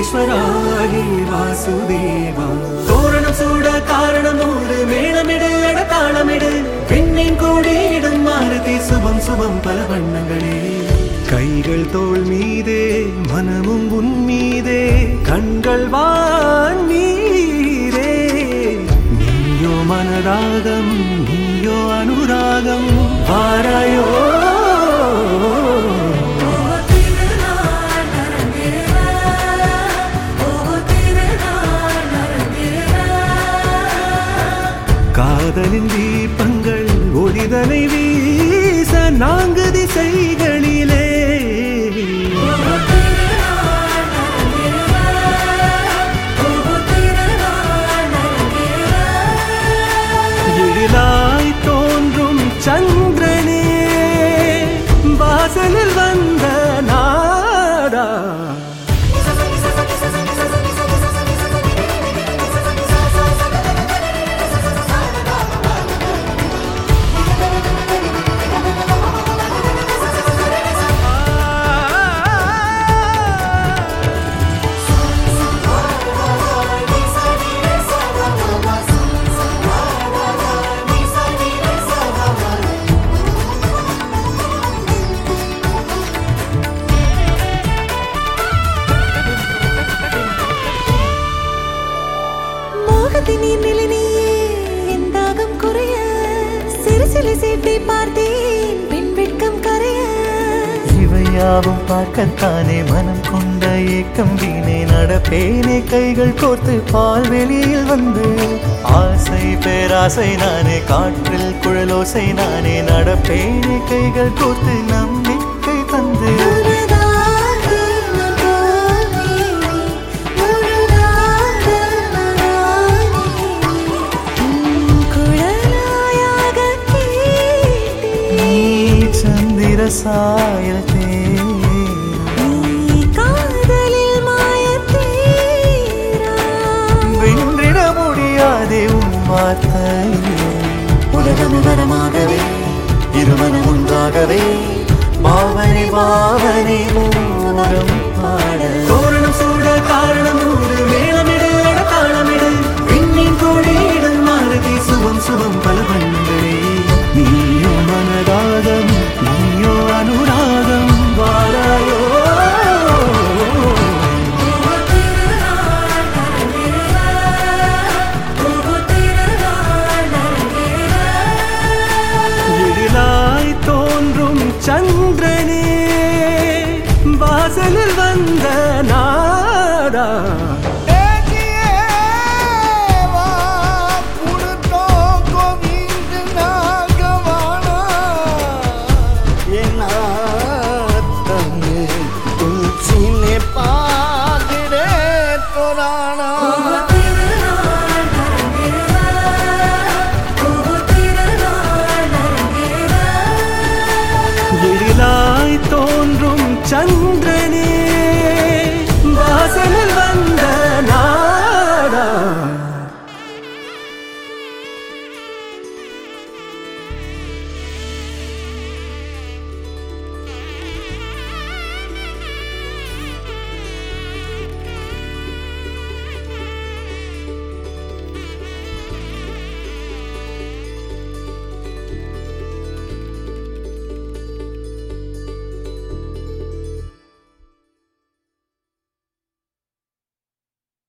ஈஸ்வராகி வாசுதேவா தோரணம் சூட காரணம் நூறு மேளமிடு அட தாளமிடு பெண்ணின் கூடியிடும் மாருதி சுபம் சுபம் பல வண்ணங்களே கைகள் தோள் மீதே மனமும் உன் மீதே கண்கள் வான் மீதே நீயோ மனராகம் நீயோ அனுராகம் வாராயோ காதலின் தீபங்கள் ஒளிதனை வீச நான்கு திசைகளிலே எழிலாய் தோன்றும் சந்திரனே வாசலில் வந்த நாடா மோகத்தின் நீர்நிலை நீயே என் தாகம் குறைய சிறு சிறு சீட்டை பார்த்தேன் பின் வெட்கம் கரைய இவையாவும் பார்க்கத்தானே மனம் கொண்ட ஏக்கம் வீணே நடப்பேனே கைகள் கோர்த்து பால் வெளியில் வந்து ஆசை பேராசை நானே காற்றில் குழலோசை நானே நடப்பேனே கைகள் கோர்த்து நம்பிக்கை தந்து உனதாகி நான் போனேனே, உனதாக நானானேனே. உன் குழலாயாக கேட்டேன். நீ சந்திர சாயல் தேனா. நீ காதலில் மாயத்தேரா. வென்றிட முடியாதே உன் வார்த்தை உலகம் வரமாகவே இருமனம் ஒன்றாகவே பாவனை பாவனை மூலம் பாட தோரணம் சூட காரணம் நூறு மேளமிடு அட தாளமிடு பெண்ணின் கூடியிடும் மாருதி சுபம் சுபம் பல வண்ணங்களே நீயோ மனதாகம் நீயோ அனுராகம் வாராயோ எழிலாய் தோன்றும் சந்திரனே வாசலில் வந்த நாடா எழிலாய் தோன்றும் சந்திர